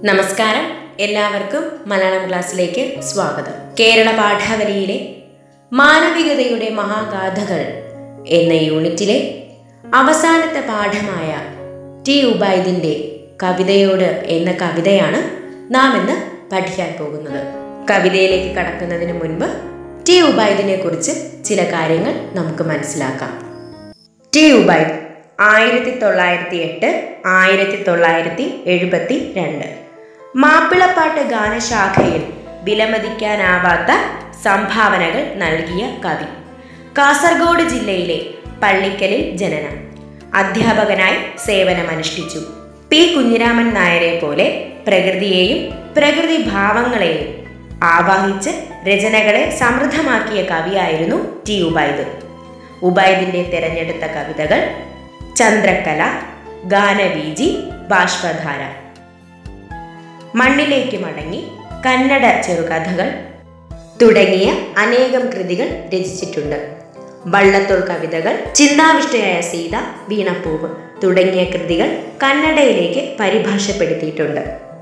നമസ്കാരം എല്ലാവർക്കും മലയാളം ക്ലാസ്സിലേക്ക് സ്വാഗതം കേരള പാഠാവലിയിലെ മാനവികതയുടെ മഹാഗാഥകൾ എന്ന യൂണിറ്റിലെ അവസാനത്തെ പാഠമായ ടി ഉബൈദിൻ്റെ കവിതയോട് എന്ന കവിതയാണ് നാം ഇന്ന് പഠിക്കാൻ പോകുന്നത് കവിതയിലേക്ക് കടക്കുന്നതിന് മുൻപ് ടി ഉബൈദിനെ കുറിച്ച് ചില കാര്യങ്ങൾ നമുക്ക് മനസ്സിലാക്കാം ടി ഉബൈദ് ആയിരത്തി തൊള്ളായിരത്തി എട്ട് ആയിരത്തി തൊള്ളായിരത്തി എഴുപത്തി രണ്ട് മാപ്പിളപ്പാട്ട് ഗാനശാഖയിൽ വിലമതിക്കാനാവാത്ത സംഭാവനകൾ നൽകിയ കവി കാസർഗോഡ് ജില്ലയിലെ പള്ളിക്കലിൽ ജനനം അധ്യാപകനായി സേവനമനുഷ്ഠിച്ചു പി കുഞ്ഞിരാമൻ നായരെ പോലെ പ്രകൃതിയെയും പ്രകൃതി ഭാവങ്ങളെയും ആവാഹിച്ച് രചനകളെ സമൃദ്ധമാക്കിയ കവിയായിരുന്നു ടി ഉബൈദ് ഉബൈദിന്റെ തിരഞ്ഞെടുത്ത കവിതകൾ ചന്ദ്രക്കല ഗാനവീജി ബാഷ്പധാര മണ്ണിലേക്ക് മടങ്ങി കന്നഡ ചെറുകഥകൾ തുടങ്ങിയ അനേകം കൃതികൾ രചിച്ചിട്ടുണ്ട് വള്ളത്തോൾ കവിതകൾ ചിന്താവിഷ്ടയായ സീത വീണപ്പൂവ് തുടങ്ങിയ കൃതികൾ കന്നഡയിലേക്ക് പരിഭാഷപ്പെടുത്തിയിട്ടുണ്ട്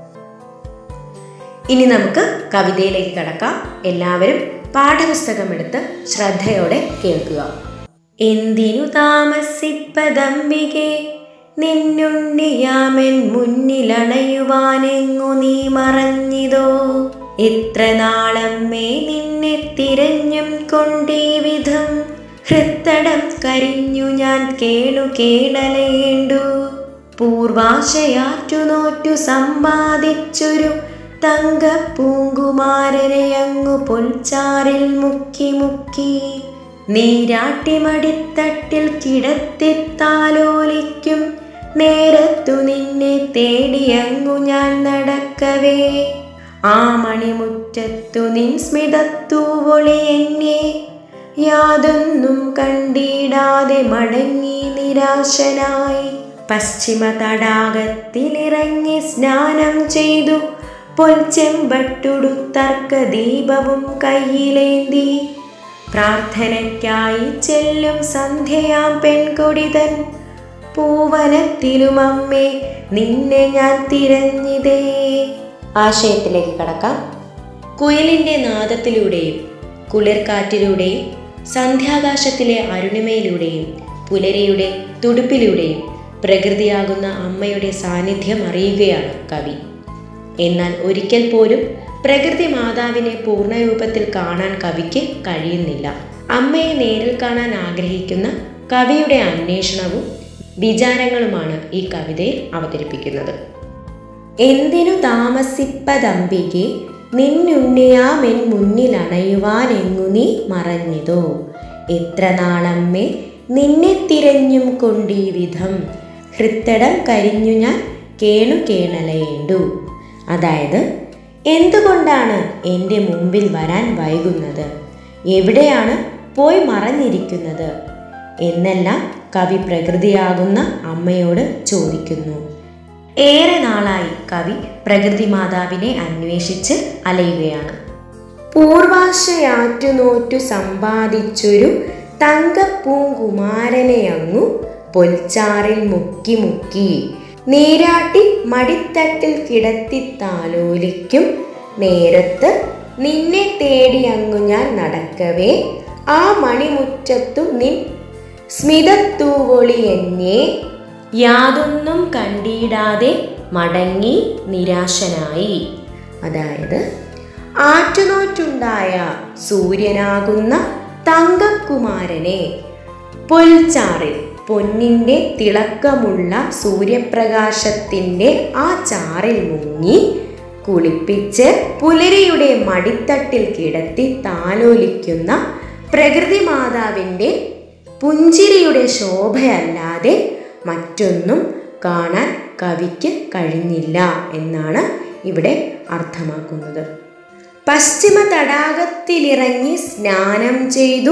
ഇനി നമുക്ക് കവിതയിലേക്ക് കടക്കാം എല്ലാവരും പാഠപുസ്തകം എടുത്ത് ശ്രദ്ധയോടെ കേൾക്കുക എന്തിനു താമസിപ്പതമ്പികെ നിന്നുണ്ണിയാമൻ മുന്നിലണയുവാനെങ്ങു നീ മറഞ്ഞിതോ എത്ര നാളമ്മേ നിന്നെ തിരഞ്ഞും കൊണ്ടീ വിധം ഹൃത്തടം കരിഞ്ഞു ഞാൻ കേണു കേണലേണ്ടു പൂർവാശയാറ്റു നോറ്റു സമ്പാദിച്ചൊരു തങ്കപ്പൂങ്കുമാരനെ അങ്ങു പൊൽച്ചാറിൽ മുക്കി മുക്കി നീരാട്ടിമടിത്തട്ടിൽ കിടത്തിത്താലോലിക്കും നേരത്തു നിന്നെ തേടിയങ്ങു ഞാൻ നടക്കവേ ആ മണിമുറ്റത്തു നിൻ സ്മിതത്തൂവൊളി എന്നെ യാതൊന്നും കണ്ടിടാതെ മടങ്ങി നിരാശനായി പശ്ചിമ തടാകത്തിലിറങ്ങി സ്നാനം ചെയ്തു പൊൽച്ചെമ്പട്ടുടുത്തർക്ക ദീപവും കയ്യിലേന്തി പ്രാർത്ഥനയ്ക്കായി ചെല്ലും സന്ധ്യയാം പെൺകൊടിതൻ പൂവനത്തിലും അമ്മേ നിന്നെ ഞാൻ തിരഞ്ഞിതേ ആശയത്തിലേക്ക് കടക്കാം കുയിലിൻ്റെ നാദത്തിലൂടെയും കുളിർക്കാറ്റിലൂടെയും സന്ധ്യാകാശത്തിലെ അരുണിമയിലൂടെയും പുലരിയുടെ തുടുപ്പിലൂടെയും പ്രകൃതിയാകുന്ന അമ്മയുടെ സാന്നിധ്യം അറിയുകയാണ് കവി എന്നാൽ ഒരിക്കൽ പോലും പ്രകൃതി മാതാവിനെ പൂർണ്ണരൂപത്തിൽ കാണാൻ കവിക്ക് കഴിയുന്നില്ല അമ്മയെ നേരിൽ കാണാൻ ആഗ്രഹിക്കുന്ന കവിയുടെ അന്വേഷണവും വിചാരങ്ങളുമാണ് ഈ കവിതയിൽ അവതരിപ്പിക്കുന്നത് എന്തിനു താമസിപ്പതമ്പികെ നിന്നുണ്ണിയാമെൻ മുന്നിലണയുവാനെങ്ങു നീ മറഞ്ഞിതോ എത്ര നാളമ്മേ നിന്നെ തിരഞ്ഞും കൊണ്ടീ വിധം ഹൃത്തടം കരിഞ്ഞു ഞാൻ കേണു കേണലയേണ്ടു അതായത് എന്തുകൊണ്ടാണ് എൻ്റെ മുമ്പിൽ വരാൻ വൈകുന്നത് എവിടെയാണ് പോയി മറഞ്ഞിരിക്കുന്നത് എന്നെല്ലാം കവി പ്രകൃതിയാകുന്ന അമ്മയോട് ചോദിക്കുന്നു ഏറെ നാളായി കവി പ്രകൃതി മാതാവിനെ അന്വേഷിച്ച് അലയുകയാണ് പൂർവാശയാറ്റുനോറ്റു സമ്പാദിച്ചൊരു തങ്കപ്പൂങ്കുമാരനെ അങ്ങു പൊൽച്ചാറിൽ മുക്കി മുക്കി നീരാട്ടി മടിത്തട്ടിൽ കിടത്തി താലോലിക്കും നേരത്ത് നിന്നെ തേടി അങ്ങു ഞാൻ നടക്കവേ ആ മണിമുറ്റത്തു നിൻ സ്മിതത്തൂവൊളി എന്നെ യാതൊന്നും കണ്ടിടാതെ മടങ്ങി നിരാശനായി അതായത് ആറ്റുനോറ്റുണ്ടായ സൂര്യനാകുന്ന തങ്കക്കുമാരനെ പൊൽച്ചാറിൽ പൊന്നിൻ്റെ തിളക്കമുള്ള സൂര്യപ്രകാശത്തിൻ്റെ ആ ചാറിൽ മുങ്ങി കുളിപ്പിച്ച് പുലരിയുടെ മടിത്തട്ടിൽ കിടത്തി താലോലിക്കുന്ന പ്രകൃതി മാതാവിൻ്റെ പുഞ്ചിരിയുടെ ശോഭയല്ലാതെ മറ്റൊന്നും കാണാൻ കവിക്ക് കഴിഞ്ഞില്ല എന്നാണ് ഇവിടെ അർത്ഥമാക്കുന്നത് പശ്ചിമ തടാകത്തിലിറങ്ങി സ്നാനം ചെയ്തു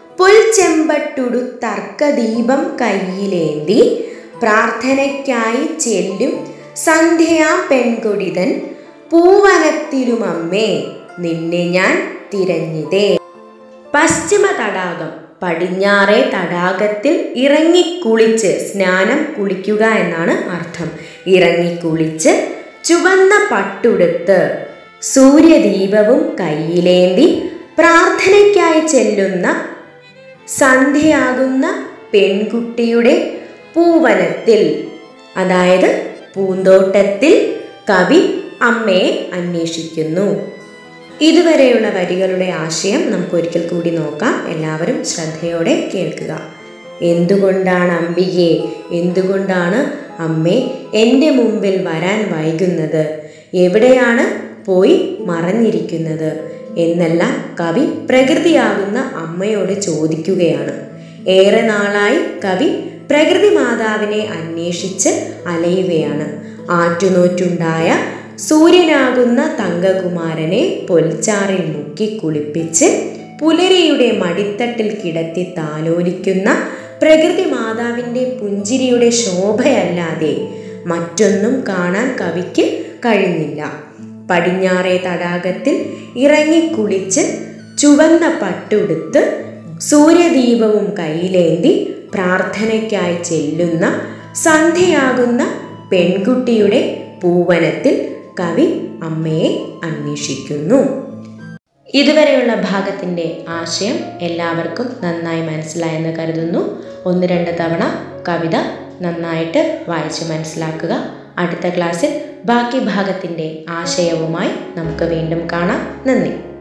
പുൽച്ചെമ്പട്ടുടുത്തർക്കദീപം കയ്യിലേന്തി പ്രാർത്ഥനയ്ക്കായി ചെല്ലും സന്ധ്യയാ പെൺകൊടിതൻ പൂവനത്തിലുമമ്മേ നിന്നെ ഞാൻ തിരഞ്ഞിതേ പശ്ചിമ തടാകം പടിഞ്ഞാറേ തടാകത്തിൽ ഇറങ്ങിക്കുളിച്ച് സ്നാനം കുളിക്കുക എന്നാണ് അർത്ഥം ഇറങ്ങിക്കുളിച്ച് ചുവന്ന പട്ടുടുത്ത് സൂര്യദീപവും കയ്യിലേന്തി പ്രാർത്ഥനയ്ക്കായി ചെല്ലുന്ന സന്ധ്യയാകുന്ന പെൺകുട്ടിയുടെ പൂവനത്തിൽ അതായത് പൂന്തോട്ടത്തിൽ കവി അമ്മയെ അന്വേഷിക്കുന്നു ഇതുവരെയുള്ള വരികളുടെ ആശയം നമുക്ക് ഒരിക്കൽ കൂടി നോക്കാം എല്ലാവരും ശ്രദ്ധയോടെ കേൾക്കുക എന്തുകൊണ്ടാണ് അംബികെ എന്തുകൊണ്ടാണ് അമ്മേ എൻ്റെ മുമ്പിൽ വരാൻ വൈകുന്നത് എവിടെയാണ് പോയി മറഞ്ഞിരിക്കുന്നത് എന്നെല്ലാം കവി പ്രകൃതിയാകുന്ന അമ്മയോട് ചോദിക്കുകയാണ് ഏറെ നാളായി കവി പ്രകൃതി മാതാവിനെ അന്വേഷിച്ച് അലയുകയാണ് ആറ്റുനോറ്റുണ്ടായ സൂര്യനാകുന്ന തങ്കകുമാരനെ പൊൽച്ചാറിൽ മുക്കി കുളിപ്പിച്ച് പുലരിയുടെ മടിത്തട്ടിൽ കിടത്തി താലോലിക്കുന്ന പ്രകൃതി മാതാവിൻ്റെ പുഞ്ചിരിയുടെ ശോഭയല്ലാതെ മറ്റൊന്നും കാണാൻ കവിക്ക് കഴിഞ്ഞില്ല പടിഞ്ഞാറേ തടാകത്തിൽ ഇറങ്ങിക്കുളിച്ച് ചുവന്ന പട്ടുടുത്ത് സൂര്യദീപവും കയ്യിലേന്തി പ്രാർത്ഥനയ്ക്കായി ചെല്ലുന്ന സന്ധ്യയാകുന്ന പെൺകുട്ടിയുടെ പൂവനത്തിൽ കവി അമ്മയെ അന്വേഷിക്കുന്നു ഇതുവരെയുള്ള ഭാഗത്തിൻ്റെ ആശയം എല്ലാവർക്കും നന്നായി മനസ്സിലായെന്ന് കരുതുന്നു ഒന്ന് രണ്ട് തവണ കവിത നന്നായിട്ട് വായിച്ച് മനസ്സിലാക്കുക അടുത്ത ക്ലാസ്സിൽ ബാക്കി ഭാഗത്തിൻ്റെ ആശയവുമായി നമുക്ക് വീണ്ടും കാണാം നന്ദി